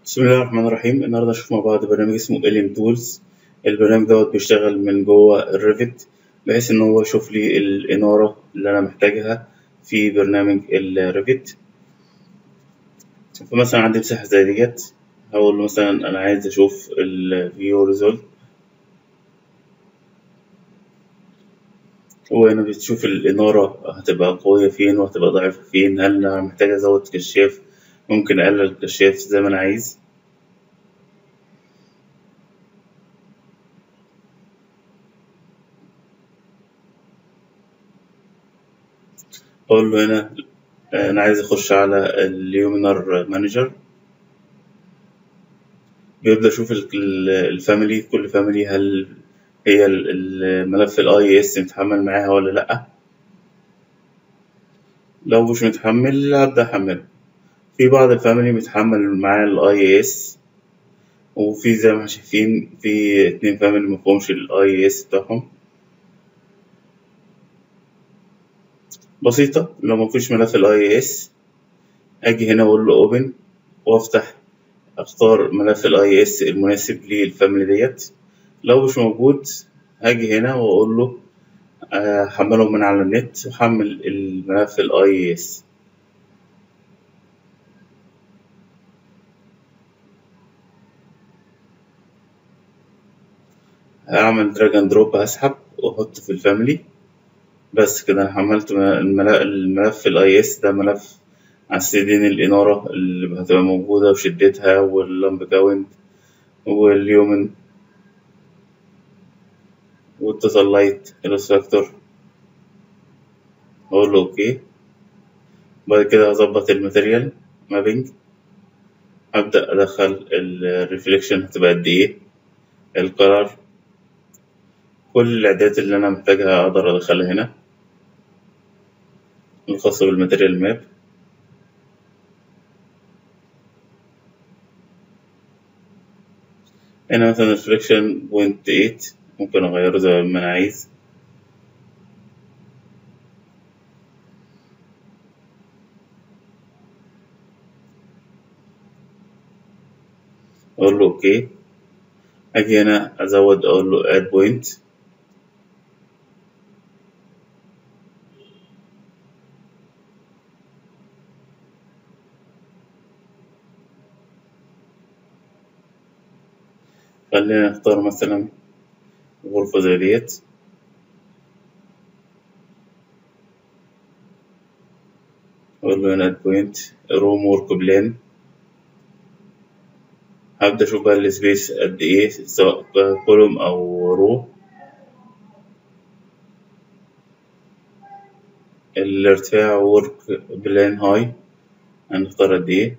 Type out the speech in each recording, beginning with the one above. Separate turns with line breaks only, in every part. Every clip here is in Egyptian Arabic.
بسم الله الرحمن الرحيم النهارده هنشوف مع بعض برنامج اسمه الين تولز البرنامج دوت بيشتغل من جوه الريفت بحيث ان هو يشوف لي الاناره اللي انا محتاجها في برنامج الريفت فمثلا عندي مساحه زي ديت هقول له مثلا انا عايز اشوف الفيو ريزولت هو هنا بتشوف الإنارة هتبقى قوية فين وهتبقى ضعيفة فين هل أنا محتاج أزود كشاف ممكن أقلل الكشاف زي ما أنا عايز أقول له هنا أنا عايز أخش على اليومينر مانجر بيبدأ يشوف الفاميلي كل فاميلي هل هي الملف الاي اس متحمل معاها ولا لأ لو مش متحمل هبدأ أحمله في بعض الفاميلي متحمل معاه الاي اس وفي زي ما شايفين في اتنين فاميلي مفهومش الاي اس بتاعهم بسيطة لو مفيش ملف الاي اس اجي هنا واقول له اوبن وافتح اختار ملف الاي اس المناسب للفاميلي ديت لو مش موجود هاجي هنا واقول له حمله من على النت وحمل الملف الاي اس هعمل دراج اند دروب هسحب واحط في الفاميلي بس كده انا حملت الملف الاي اس ده ملف على السيدين الاناره اللي هتبقى موجوده وشدتها واللمب كاونت واليومن والتوتال لايت الفاكتور اقول له اوكي بعد كده هظبط الماتيريال مابينج ابدا ادخل الريفليكشن هتبقى قد ايه الكلر كل الاعدادات اللي انا محتاجها اقدر ادخلها هنا الخاصة بالماتيريال ماب هنا مثلا ريفليكشن بوينت ايت ممكن أغيره زي ما أنا عايز أقول له أوكي أجي هنا أزود أقول له add point خلينا نختار مثلا غرفة زي ديت أقول له هنا بوينت روم ورك بلان هبدأ أشوف بقى السبيس قد إيه سواء كولوم أو رو الارتفاع ورك بلان هاي هنختار قد إيه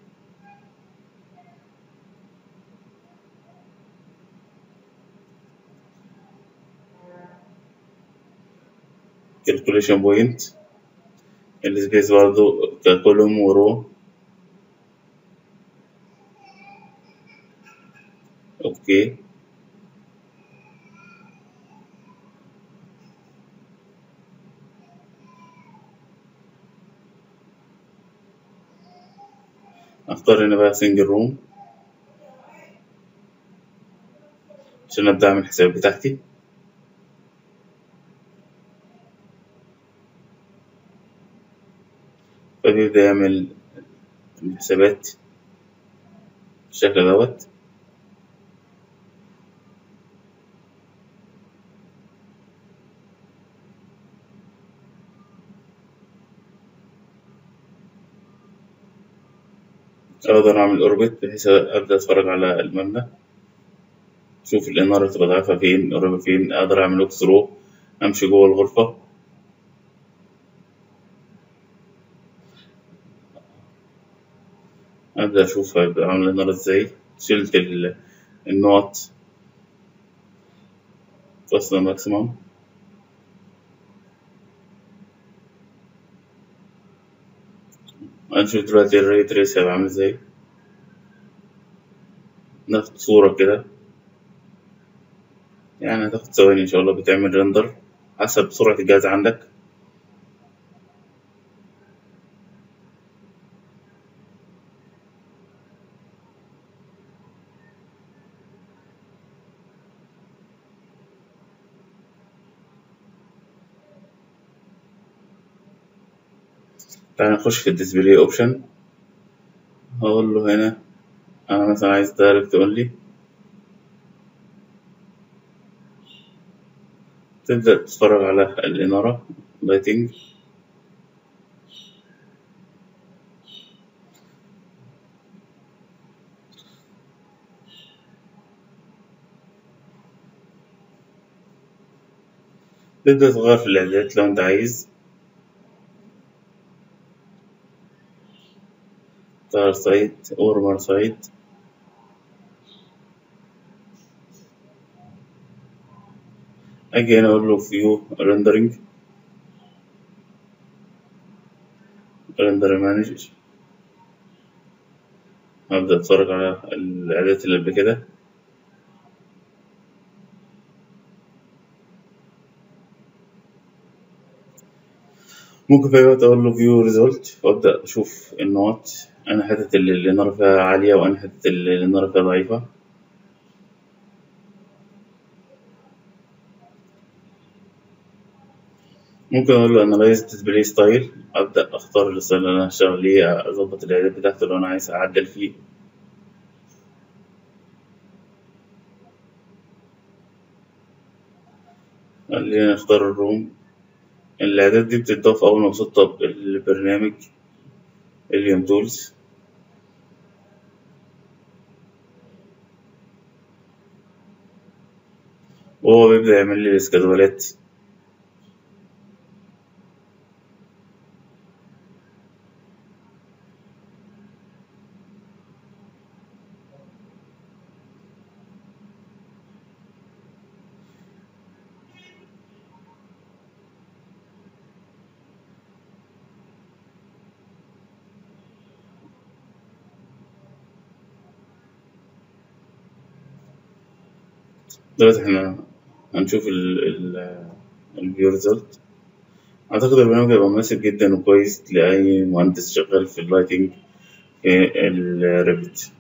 calculation point السبيس برضو ككولوم ورو اوكي اختار هنا بقى سنجل روم عشان ابدا اعمل الحساب بتاعتي فبيبدأ يعمل الحسابات بالشكل دوت أقدر أعمل أوربت بحيث أبدأ أتفرج على المبنى أشوف الإنارة تبقى ضعيفة فين قريبة فين أقدر أعمل إكس رو أمشي جوه الغرفة أبدأ أشوف هيبقى عاملة النار إزاي شلت النقط فاصلة ماكسيموم هنشوف دلوقتي الري تريس هيبقى عامل إزاي ناخد صورة كده يعني هتاخد ثواني إن شاء الله بتعمل رندر حسب سرعة الجهاز عندك تعال نخش في الديسبلاي اوبشن هقول له هنا انا مثلا عايز دايركت اونلي تبدأ تتفرج على الإنارة لايتنج تبدأ تغير في الإعدادات لو أنت عايز ستار سايت أورمر سايت أجي هنا أقول له فيو ريندرينج ريندر مانجر هبدأ أتفرج على الإعدادات اللي قبل كده ممكن في أي وقت أقول له فيو ريزولت وأبدأ أشوف النقط أنا حتة اللي الإنارة فيها عالية وأنا حتة اللي الإنارة فيها ضعيفة ممكن أقول له أنالايز ديسبلاي ستايل أبدأ أختار الستايل اللي أنا هشتغل عليه أظبط الإعداد بتاعته لو أنا عايز أعدل فيه خلينا نختار الروم الإعداد دي بتضاف أول ما بسطب البرنامج اليوم تولز وهو بيبدأ يعمل لي الاسكادولات دلوقتي احنا هنشوف الفيو ريزلت أعتقد البرنامج هيبقى مناسب جدا وكويس لأي مهندس شغال في اللايتنج في الريفت